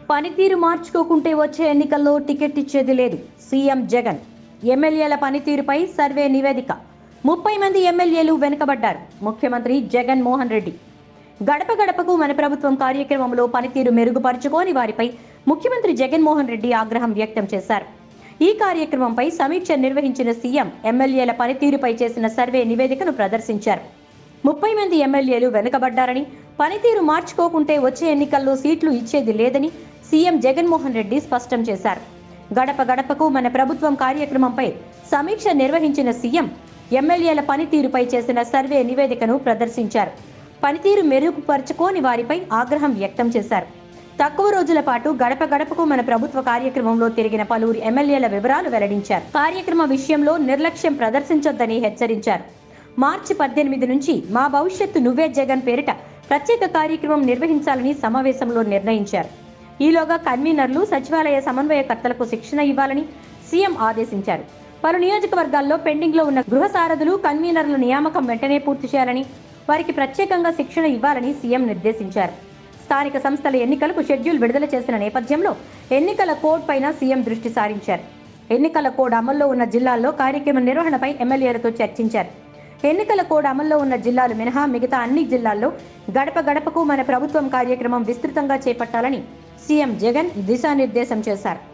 పనితీరు మార్చుకోకుంటే వచ్చే ఎన్నికల్లో టికెట్ ఇచ్చేది లేదు సీఎం జగన్ ఎమ్మెల్యేల పనితీరుపై సర్వే నివేదిక ముప్పై మంది ఎమ్మెల్యేలు వెనుకబడ్డారు ముఖ్యమంత్రి జగన్ మోహన్ రెడ్డి గడప గడపకు మన ప్రభుత్వం కార్యక్రమంలో పనితీరు మెరుగుపరుచుకోని వారిపై ముఖ్యమంత్రి జగన్మోహన్ రెడ్డి ఆగ్రహం వ్యక్తం చేశారు ఈ కార్యక్రమంపై సమీక్ష నిర్వహించిన సీఎం ఎమ్మెల్యేల పనితీరుపై చేసిన సర్వే నివేదికను ప్రదర్శించారు ముప్పై మంది ఎమ్మెల్యేలు వెనుకబడ్డారని పనితీరు మార్చుకోకుంటే వచ్చే ఎన్నికల్లో సీట్లు ఇచ్చేది లేదని సీఎం జగన్మోహన్ రెడ్డి స్పష్టం చేశారు గడప గడపకు మన ప్రభుత్వం కార్యక్రమంపై సమీక్ష నిర్వహించిన సీఎం ఎమ్మెల్యేల పనితీరుపై చేసిన సర్వే నివేదికను ప్రదర్శించారు పనితీరు మెరుగుపరచుకోని వారిపై ఆగ్రహం వ్యక్తం చేశారు తక్కువ రోజుల పాటు గడప గడపకు మన ప్రభుత్వ కార్యక్రమంలో తిరిగిన పలువురు ఎమ్మెల్యేల వివరాలు వెల్లడించారు కార్యక్రమ విషయంలో నిర్లక్ష్యం ప్రదర్శించొద్దని హెచ్చరించారు మార్చి పద్దెనిమిది నుంచి మా భవిష్యత్తు నువ్వే జగన్ పేరిట ప్రత్యేక కార్యక్రమం నిర్వహించాలని సమావేశంలో నిర్ణయించారు ఈలోగా కన్వీనర్లు సచివాలయ సమన్వయకర్తలకు శిక్షణ ఇవ్వాలని సీఎం ఆదేశించారు పలు నియోజకవర్గాల్లో పెండింగ్లో ఉన్న గృహ సారథులు కన్వీనర్ల నియామకం వెంటనే పూర్తి చేయాలని వారికి ప్రత్యేకంగా శిక్షణ ఇవ్వాలని సీఎం నిర్దేశించారు స్థానిక సంస్థల ఎన్నికలకు షెడ్యూల్ విడుదల చేసిన నేపథ్యంలో ఎన్నికల కోడ్ పైన సీఎం దృష్టి సారించారు ఎన్నికల కోడ్ అమల్లో ఉన్న జిల్లాల్లో కార్యక్రమ నిర్వహణపై ఎమ్మెల్యేలతో చర్చించారు ఎన్నికల కోడ్ అమల్లో ఉన్న జిల్లాలు మినహా మిగతా అన్ని జిల్లాల్లో గడప గడపకు మన ప్రభుత్వం కార్యక్రమం విస్తృతంగా చేపట్టాలని సీఎం జగన్ దిశానిర్దేశం చేశారు